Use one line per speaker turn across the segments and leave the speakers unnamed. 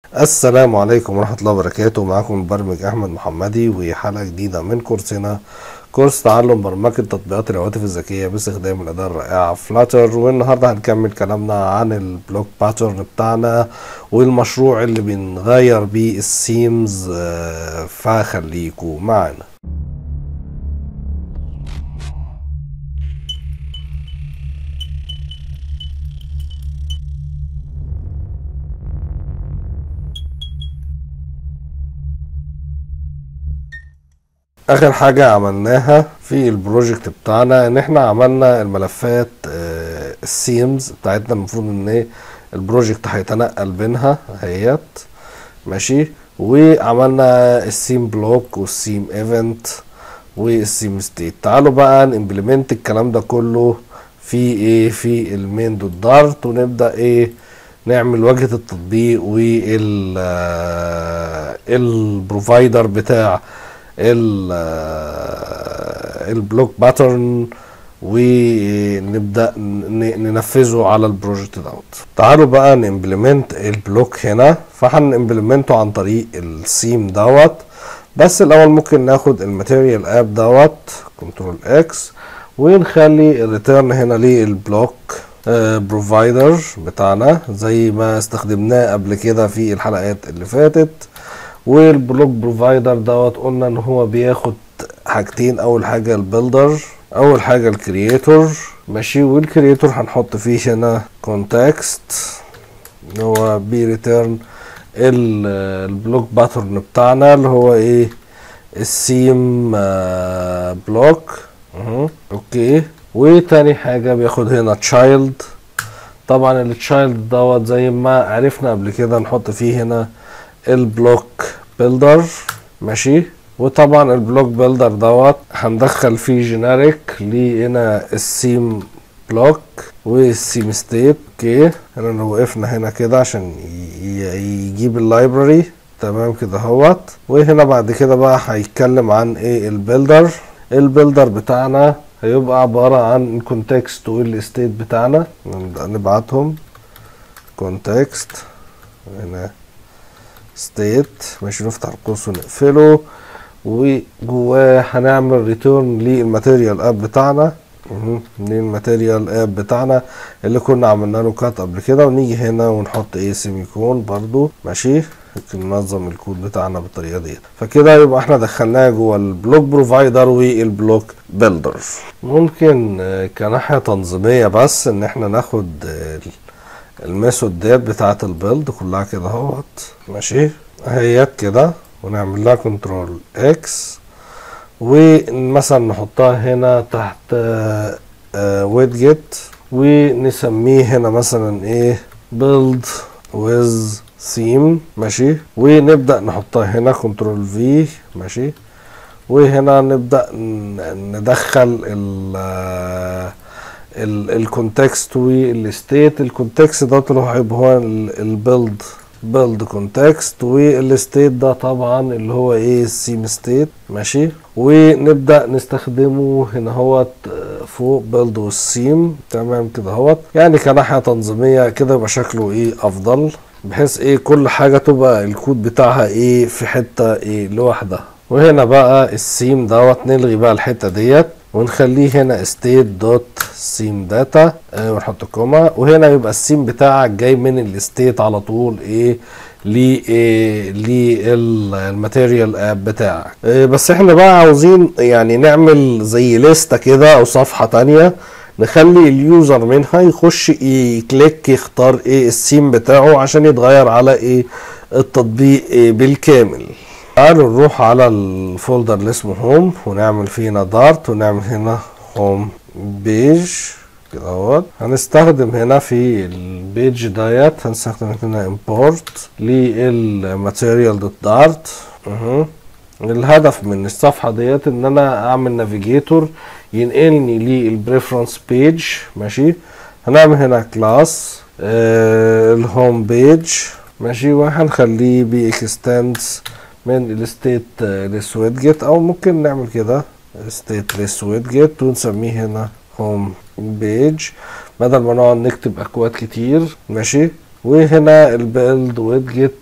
السلام عليكم ورحمة الله وبركاته معاكم المبرمج أحمد محمدي وحلقة جديدة من كورسنا كورس تعلم برمجة تطبيقات الهواتف الذكية باستخدام الأداة الرائعة فلاتر والنهاردة هنكمل كلامنا عن البلوك باترن بتاعنا والمشروع اللي بنغير بيه السيمز آه، فخليكوا معانا اخر حاجة عملناها في البروجكت بتاعنا ان احنا عملنا الملفات آه، السيمز بتاعتنا المفروض ان ايه البروجكت هيتنقل بينها اهيت ماشي وعملنا السيم بلوك والسيم ايفنت والسيم ستيت تعالوا بقى نمبلمنت الكلام ده كله في ايه في المين دوت دارت ونبدا ايه نعمل واجهة التطبيق وال آه، البروفايدر بتاع ال- آه، البلوك باترن ونبدا ن- ننفذه على البروجكت دوت تعالوا بقى نمبلمنت البلوك هنا فهنمبلمنته عن طريق السيم دوت بس الاول ممكن ناخد الماتيريال اب دوت كنترول اكس ونخلي الريتيرن هنا للبلوك بروفايدر بتاعنا زي ما استخدمناه قبل كده في الحلقات اللي فاتت والبلوك بروفايدر دوت قلنا ان هو بياخد حاجتين اول حاجه البيلدر اول حاجه الكرييتور ماشي والكرييتور هنحط فيه هنا كونتكست اللي هو بيريتيرن البلوك باترن بتاعنا اللي هو ايه السيم آه، بلوك اهو اوكي وتاني حاجه بياخد هنا تشايلد طبعا التشايلد دوت زي ما عرفنا قبل كده نحط فيه هنا البلوك بيلدر ماشي وطبعا البلوك بيلدر دوت هندخل فيه جينيريك لهنا السيم بلوك والسيم ستيت اوكي هنا وقفنا هنا كده عشان ي- ي- يجيب اللايبراري تمام كده اهوت وهنا بعد كده بقى هيتكلم عن ايه البيلدر البيلدر بتاعنا هيبقى عبارة عن الكونتكست والستيت بتاعنا نبدأ نبعتهم كونتكست هنا ستيت ماشي نفتح القوس ونقفله وجواه هنعمل ريتيرن للماتيريال اب بتاعنا مهم. للماتيريال اب بتاعنا اللي كنا عملنا له كات قبل كده ونيجي هنا ونحط ايه سيميكون برضو ماشي ممكن ننظم الكود بتاعنا بالطريقه دي فكده يبقى احنا دخلناه جوه البلوك بروفايدر والبلوك بيلدر ممكن آه، كناحيه تنظيميه بس ان احنا ناخد آه، الميثود ديت بتاعه البيلد كلها كده اهوت ماشي اهيت كده ونعمل لها كنترول اكس ومثلا نحطها هنا تحت ويدجت ونسميه هنا مثلا ايه build with theme ماشي ونبدأ نحطها هنا كنترول في ماشي وهنا نبدأ ن- ندخل ال الكونتكست والستيت الكونتكست ده اللي هو هيبقى هو البيلد بيلد كونتكست والستيت ده طبعا اللي هو ايه السيم ستيت ماشي ونبدا نستخدمه هنا هوت آه، فوق بيلد والسيم تمام كده هوت يعني كناحيه تنظيميه كده يبقى شكله ايه افضل بحيث ايه كل حاجه تبقى الكود بتاعها ايه في حته ايه لوحدها وهنا بقى السيم دوت نلغي بقى الحته ديت ونخليه هنا state dot sim data آه ونحط كوما وهنا يبقى السيم بتاعك جاي من الستيت على طول ايه ل إيه للماتيريال اب بتاعك آه بس احنا بقى عاوزين يعني نعمل زي لستة كده او صفحة تانية نخلي اليوزر منها يخش يكليك يختار ايه السيم بتاعه عشان يتغير على ايه التطبيق إيه بالكامل تعالوا نروح على الفولدر اللي اسمه هوم ونعمل فيه هنا دارت ونعمل هنا هوم بيج كده اهوت هنستخدم هنا في البيج ديت هنستخدم هنا امبورت للماتيريال دوت دارت الهدف من الصفحة ديت ان انا اعمل نافيجيتور ينقلني للبريفرنس بيج ماشي هنعمل هنا كلاس آه الهوم بيج ماشي وهنخليه بإكستنس من الستيت ليس ويدجت او ممكن نعمل كده ستيت ليس ويدجت ونسميه هنا هوم بيج بدل ما نقعد نكتب اكواد كتير ماشي وهنا البيلد ويدجت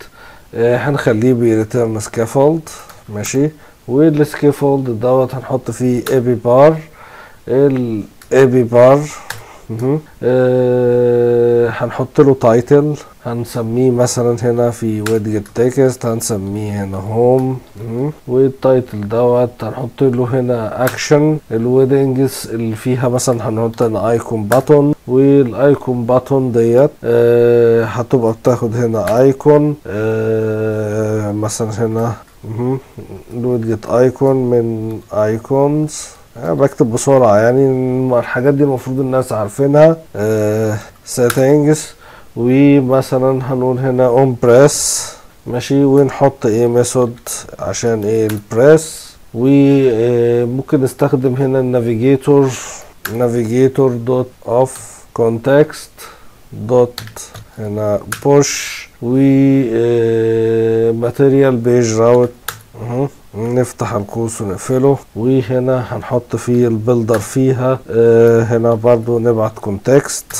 آه، هنخليه بيريتيرن سكافولد ماشي والسكافولد دوت هنحط فيه اي بي بار الاي بي بار مهم. آه، هنحط له تايتل هنسميه مثلا هنا في ويدجت تكست هنسميه هنا هوم والتايتل دوت هنحط له هنا اكشن الويدنجز اللي فيها مثلا هنحط هنا ايكون باتون والايكون باتون ديت آه، هتبقى بتاخد هنا ايكون آه، مثلا هنا مهم. الويدجت ايكون من ايكونز أنا بكتب بسرعة يعني الحاجات دي المفروض الناس عارفينها سيتنجز ومثلا هنقول هنا اون بريس ماشي ونحط ايه ميثود عشان ايه البريس وممكن نستخدم هنا النافيجيتور نافيجيتور دوت اوف كونتكست دوت هنا بوش و ماتيريال بيج راوت نفتح القوس ونقفله وهنا هنحط فيه البلدر فيها آه هنا برضو نبعت كونتكست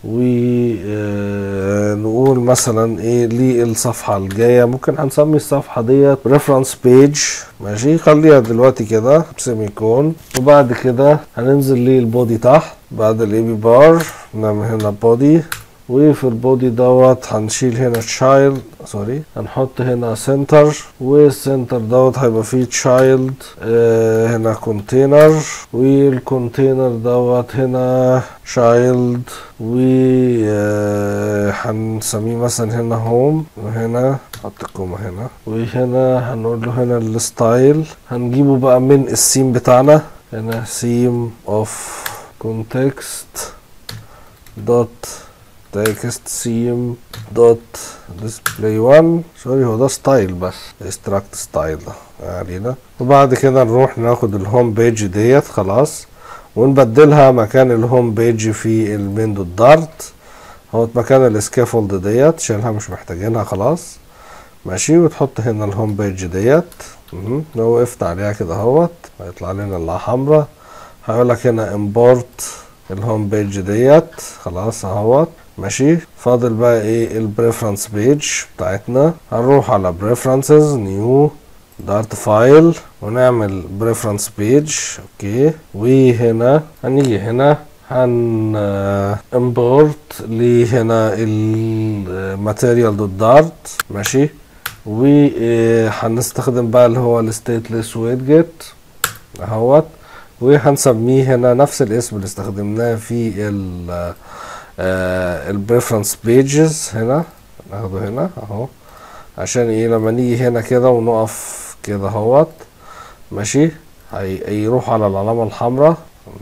ونقول مثلا ايه للصفحة الجاية ممكن هنسمي الصفحة ديت ريفرنس بيج ماشي خليها دلوقتي كده بسيميكون وبعد كده هننزل للبودي تحت بعد الاي بي بار نعمل هنا بودي وفي البودي دوت هنشيل هنا تشايلد سوري هنحط هنا سنتر والسنتر دوت هيبقى فيه تشايلد آه هنا كونتينر والكونتينر دوت هنا تشايلد و آه هنسميه مثلا هنا هوم وهنا نحط الكومة هنا وهنا هنقول له هنا الستايل هنجيبه بقى من السيم بتاعنا هنا سيم اوف كونتكست دوت تكست سيم دوت ديسبلاي 1 سوري هو ده ستايل بس اكستراكت ستايل ده علينا وبعد كده نروح ناخد الهوم بيج ديت خلاص ونبدلها مكان الهوم بيج في المين دوت دارت اهوت مكان السكافولد ديت شيلها مش محتاجينها خلاص ماشي وتحط هنا الهوم بيج ديت مهم. لو وقفت عليها كده اهوت هيطلع لنا اللي حمرا هيقول لك هنا امبورت الهوم بيج ديت خلاص اهوت ماشي فاضل بقى ايه البريفرنس بيج بتاعتنا هنروح على بريفرنسز نيو دارت فايل ونعمل بريفرنس بيج اوكي وهنا هنيجي هنا هن امبورت لهنا الماتيريال دوت دارت ماشي وهنستخدم بقى اللي هو الستيتلس ويدجت اهوت وهنسميه هنا نفس الاسم اللي استخدمناه في ال البريفرنس بيجز هنا ناخده هنا اهو عشان ايه لما نيجي هنا كده ونقف كده اهوت ماشي هيروح على العلامة الحمراء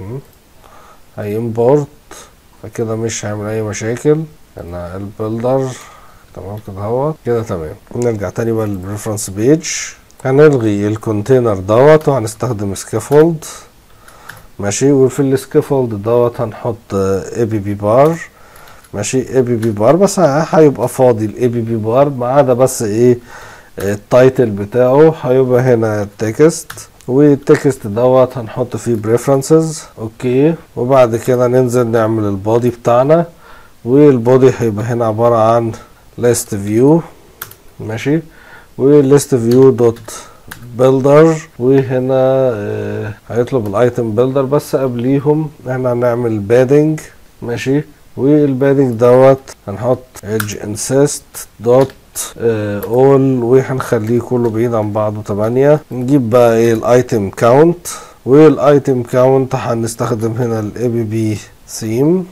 هيمبورت فكده مش هيعمل اي مشاكل هنا البيلدر تمام كده اهوت كده تمام نرجع تاني بقى للريفرنس بيج هنلغي الكونتينر دوت وهنستخدم سكافولد ماشي وفي السكافولد دوت هنحط اي بي بي بار ماشي اي بي بي بار بس هيبقى فاضي الاي بي بي بار ما عدا بس ايه التايتل بتاعه هيبقى هنا التكست والتكست دوت هنحط فيه بريفرنسز اوكي وبعد كده ننزل نعمل البودي بتاعنا والبودي هيبقى هنا عبارة عن list view ماشي وليست فيو دوت بيلدر وهنا آه هيطلب الايتم بيلدر بس قبليهم احنا هنعمل بادنج ماشي والبادنج دوت هنحط edge insist دوت اول وهنخليه كله بعيد عن بعضه 8 نجيب بقى ايه الايتم كاونت والايتم كاونت هنستخدم هنا الاي بي بي ثيم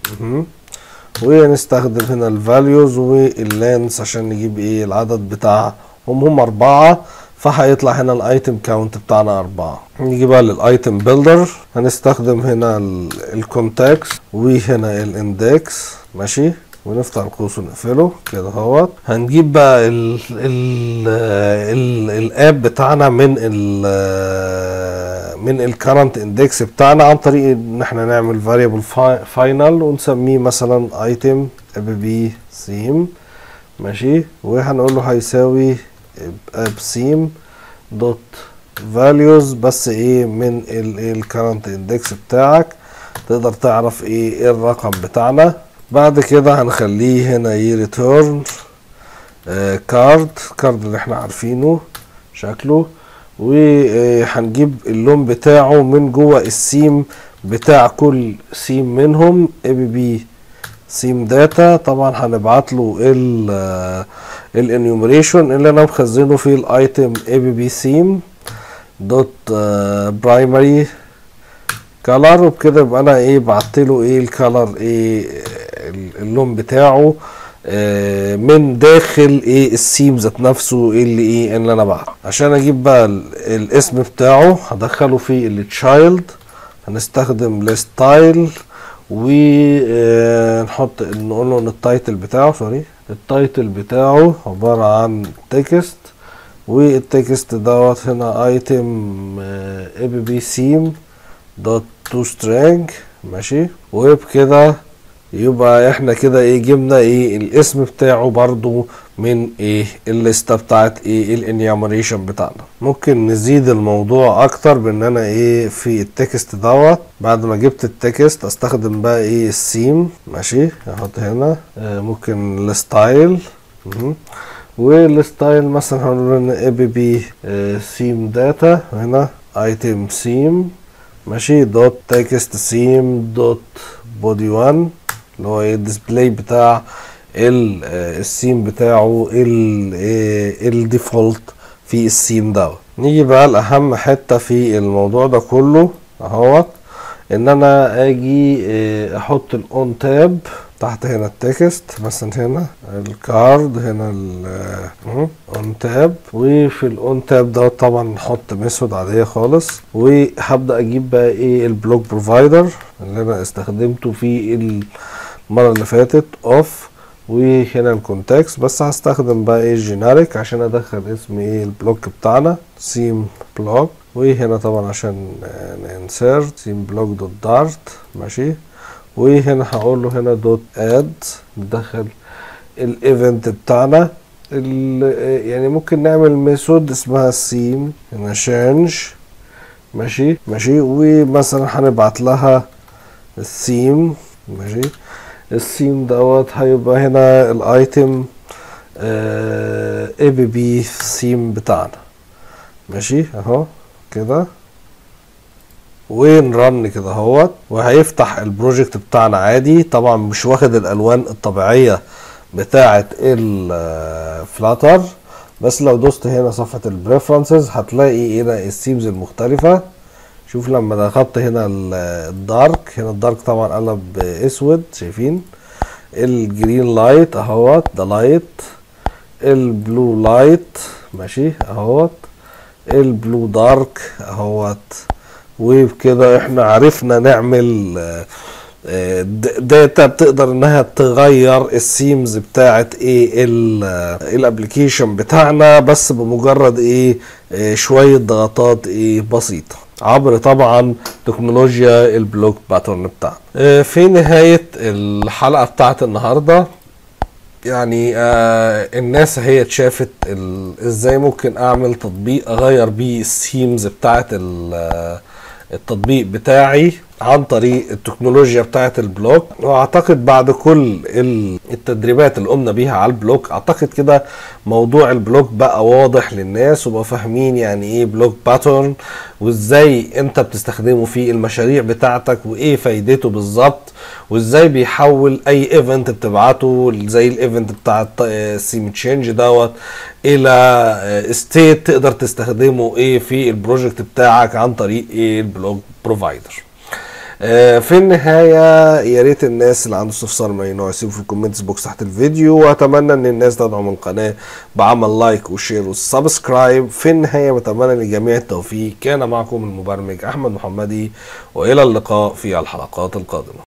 ونستخدم هنا الفاليوز واللينس عشان نجيب ايه العدد بتاعهم هم اربعة فهيطلع هنا الايتم كاونت بتاعنا اربعة نيجي بقى للايتم بيلدر هنستخدم هنا الكونتاكس وهنا الاندكس ماشي ونفتح القوس ونقفله كده اهوت هنجيب بقى ال ال ال الاب بتاعنا من ال من الكرنت اندكس بتاعنا عن طريق ان احنا نعمل فاريبل فاينل ونسميه مثلا ايتم اب بي سيم ماشي وهنقول له هيساوي اب سيم دوت فاليوز بس ايه من الكرنت اندكس بتاعك تقدر تعرف ايه, ايه الرقم بتاعنا بعد كده هنخليه هنا يريتيرن آه كارد كارد اللي احنا عارفينه شكله وهنجيب اللون بتاعه من جوه السيم بتاع كل سيم منهم اي بي بي سيم داتا طبعا هنبعت له ال الانيومريشن اللي انا مخزنه في الايتم اي بي بي سيم دوت برايمري كلر وبكده يبقى انا ايه بعت له ايه الكلر ايه اللون بتاعه آه من داخل ايه السيم ذات نفسه ايه اللي ايه اللي انا بعته عشان اجيب بقى الاسم بتاعه هدخله في التشايلد هنستخدم الستايل ونحط نقول له ان التايتل بتاعه سوري التايتل بتاعه عبارة عن تكست والتكست دوت هنا ايتم اي بي بي سيم دوت تو سترينج ماشي وبكده يبقى احنا كده ايه جبنا ايه الاسم بتاعه برضو من ايه الليسته بتاعت ايه الانيامريشن بتاعنا ممكن نزيد الموضوع اكتر بان انا ايه في التكست دوت بعد ما جبت التكست استخدم بقى ايه السيم ماشي احط هنا اه ممكن الستايل والستايل مثلا هنقول ان اي بي بي سيم داتا هنا ايتم سيم ماشي دوت تكست سيم دوت بودي 1 اللي هو ايه الديسبلاي بتاع السيم بتاعه الديفولت في السيم دوت نيجي بقى لاهم حته في الموضوع ده كله اهوت ان انا اجي احط الاون تاب تحت هنا التكست مثلا هنا الكارد هنا الاون تاب وفي الاون تاب دوت طبعا نحط ميثود عاديه خالص وهبدا اجيب بقى ايه البلوك بروفايدر اللي انا استخدمته في المره اللي فاتت اوف وهنا الكونتكست بس هستخدم بقى ايه الجينيريك عشان ادخل اسم ايه البلوك بتاعنا سيم بلوك وهنا طبعا عشان ننسرت سيم بلوك دوت دارت ماشي وهنا هقول له هنا دوت اد ندخل الايفنت بتاعنا يعني ممكن نعمل ميثود اسمها سيم هنا شانج ماشي ماشي ومثلا هنبعت لها الثيم ماشي الثيم دوت هيبقى هنا الايتم اي بي بي ثيم بتاعنا ماشي اهو كده ونرن كده اهوت وهيفتح البروجكت بتاعنا عادي طبعا مش واخد الالوان الطبيعيه بتاعه الفلاتر بس لو دوست هنا صفحه البريفرنسز هتلاقي هنا السيمز المختلفه شوف لما ضغطت هنا الدارك هنا الدارك طبعا قلب اسود شايفين الجرين لايت اهوت ده لايت البلو لايت ماشي اهوت البلو دارك اهوت وبكده احنا عرفنا نعمل داتا بتقدر انها تغير السيمز بتاعت ايه الابلكيشن بتاعنا بس بمجرد ايه شوية ضغطات ايه بسيطة عبر طبعا تكنولوجيا البلوك باترن بتاعنا في نهاية الحلقة بتاعت النهاردة يعني آه الناس هي شافت ازاي ممكن اعمل تطبيق اغير بيه السيمز بتاعت التطبيق بتاعي عن طريق التكنولوجيا بتاعت البلوك واعتقد بعد كل التدريبات اللي قمنا بيها على البلوك اعتقد كده موضوع البلوك بقى واضح للناس وبقى فاهمين يعني ايه بلوك باترن وازاي انت بتستخدمه في المشاريع بتاعتك وايه فايدته بالظبط وازاي بيحول اي ايفنت بتبعته زي الايفنت بتاع السيم تشينج دوت الى ستيت تقدر تستخدمه ايه في البروجكت بتاعك عن طريق ايه البلوك بروفايدر في النهاية يا ريت الناس اللي عنده استفسار ما ينوع يسيبه في الكومنتس بوكس تحت الفيديو واتمنى ان الناس تدعم القناة بعمل لايك وشير وسبسكرايب في النهاية بتمنى للجميع التوفيق كان معكم المبرمج احمد محمدي والى اللقاء في الحلقات القادمة